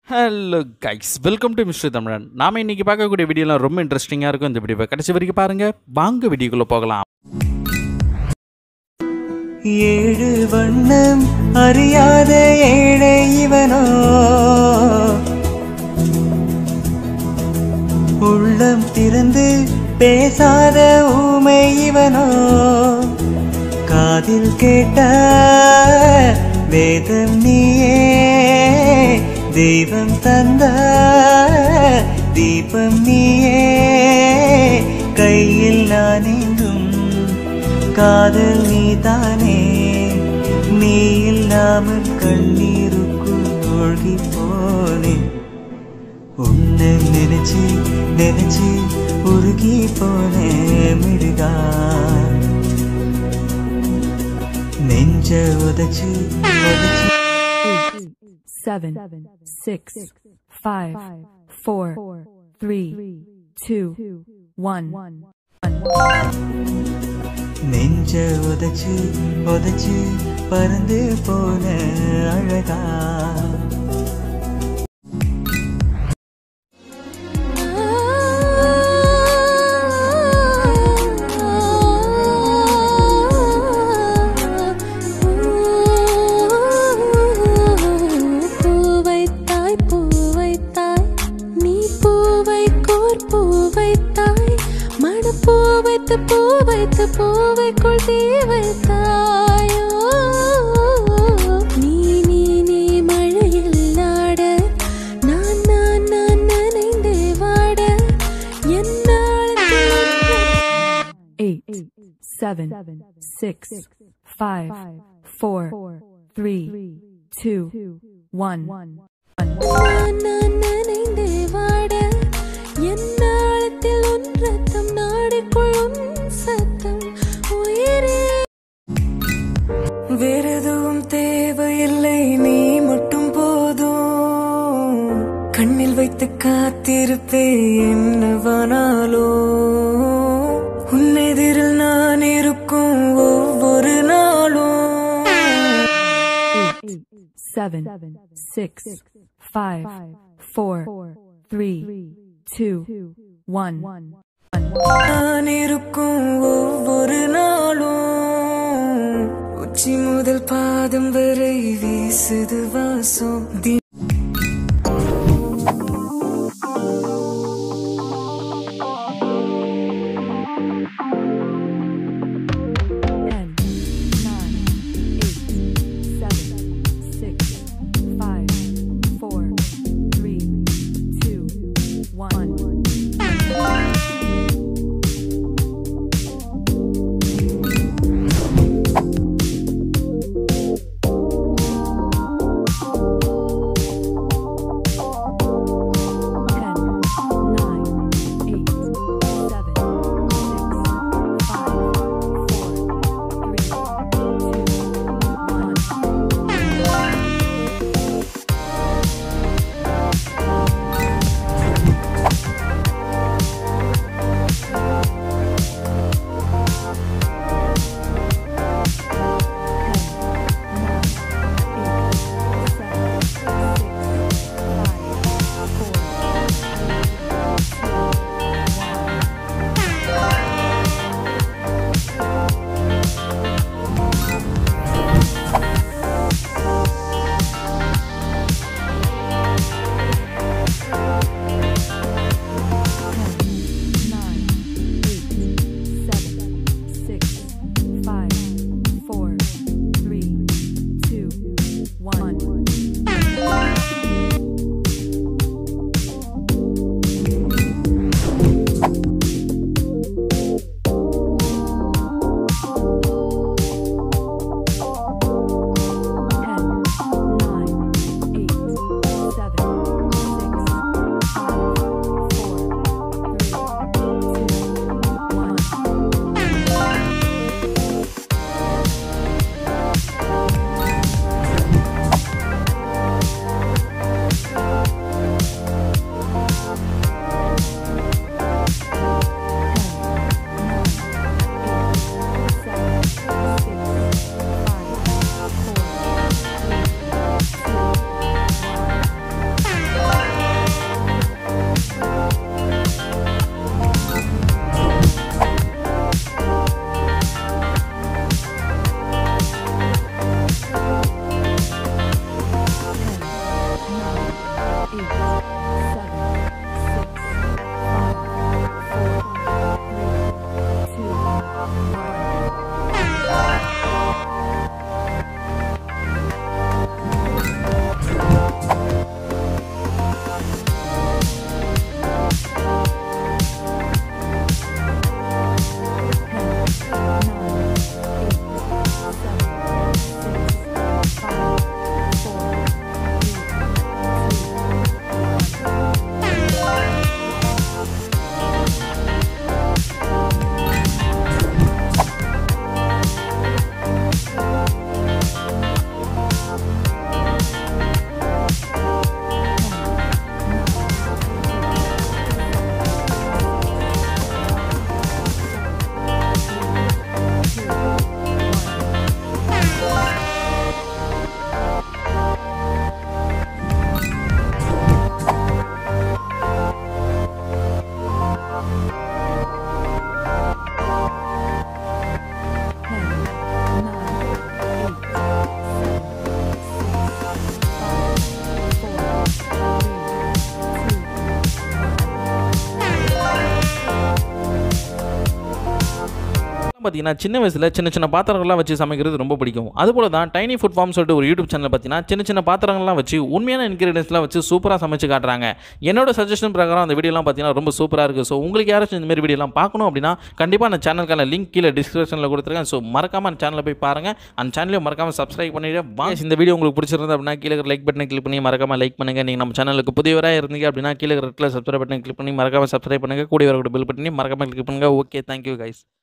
Hello guys welcome to mister Tamizhan நாம இன்னைக்கு பார்க்கக்கூடிய வீடியோலாம் ரொம்ப இன்ட்ரெஸ்டிங்காக இருக்கும் இந்த வீடியோவை கடைசி வரைக்கும் பாருங்க வாங்க வீடியோக்குள்ள போகலாம் ஏழு வண்ணம் அறியாத ஏழை இவனோ உள்ளம் திறந்து பேசாத ஊமை இவனோ காதில் கேட்ட வேதம் நீயே தெய்வம் தந்த தீபம் நீயே கையில் நான் எங்கும் காதல் நீதானே நீ இல்லாமல் கண்ணீருக்குள் மூழ்கி போனேன் உன்னை நினைச்சு நினைச்சு உருகி போனேன் மிடுகா நெஞ்ச உதச்சு உதச்சு seven, six, five, four, three, two, one. நெஞ்ச உதச்சு உதச்சு பறந்து போன அழகா பூவைத்தாய் பூவைத்தாய் நீ பூவை கோர் பூவைத்தாய் மண பூவைத்து பூவைத்து பூவைக்குள் தீ வைத்தாயோ நீ நீ நீ மழையில் ஆட நான் நான் நான் நனைந்தே வாட என்னால் Eight, seven, six, five, four, three, two, one. நான் நான் நனைந்தே வாட என் நாளத்தில் உன் ரத்தம் நாடிக்குள் உன் சத்தம் உயிரே வேற எதுவும் தேவையில்லை நீ மட்டும் போதும் கண்ணில் வைத்து காத்திருப்பே என்னவானாலோ உன்னெதிரில் நான் இருக்கும் ஒவ்வொரு நாளும் Eight, seven, six, five, four, three, two, one. நான் இருக்கும் ஒவ்வொரு நாளும் உச்சி முதல் பாதம் வரை வீசுது வாசம் தி- Ten, nine, eight, seven, six, five, four, three, two, one. பார்த்தீங்கன்னா சின்ன வயசில் சின்ன சின்ன பாத்திரங்கள்லாம் வச்சு சமைக்கிறது ரொம்ப பிடிக்கும் அதுபோல தான் டைனி ஃபுட் ஃபார்ம் சொல்லிட்டு ஒரு யூடியூப் சேனல் பார்த்தீங்கன்னா சின்ன சின்ன பாத்திரங்கள்லாம் வச்சு உண்மையான இன்கிரீடியன்ஸ்லாம் வச்சு சூப்பராக சமைச்சு காட்டுறாங்க என்னோட சஜஷன் பிரகாரம் அந்த வீடியோலாம் பார்த்தீங்கன்னா ரொம்ப சூப்பராக இருக்குது ஸோ உங்களுக்கு யாராச்சும் இந்த மாதிரி வீடியோலாம் பார்க்கணும் அப்படின்னா கண்டிப்பாக அந்த சேனலுக்கான லிங்க் கீழே டிஸ்கிரிப்ஷனில் கொடுத்துருக்கேன் ஸோ மறக்காம அந்த சேனலில் போய் பாருங்கள் அந்த சேனலையும் மறக்காம சப்ஸ்கிரைப் பண்ணிட்டு வாங்க இந்த வீடியோ உங்களுக்கு பிடிச்சிருந்தது அப்படின்னா கீழே லைக் பட்டனை கிளிக் பண்ணி மறக்காம லைக் பண்ணுங்கள் நீங்கள் நம்ம சேனலுக்கு புதியவராக இருந்தீங்க அப்படின்னா கீழே ரெட்டில் சப்ஸ்கிரைப் பட்டனை கிளிக் பண்ணி மறக்காம சப்ஸ்கிரைப் பண்ணுங்கள் கூடிய வரக்கூடிய பில் பண்ணி மறக்காம கிளிக் பண்ணுங்கள் ஓகே தேங்க்யூ கைஸ்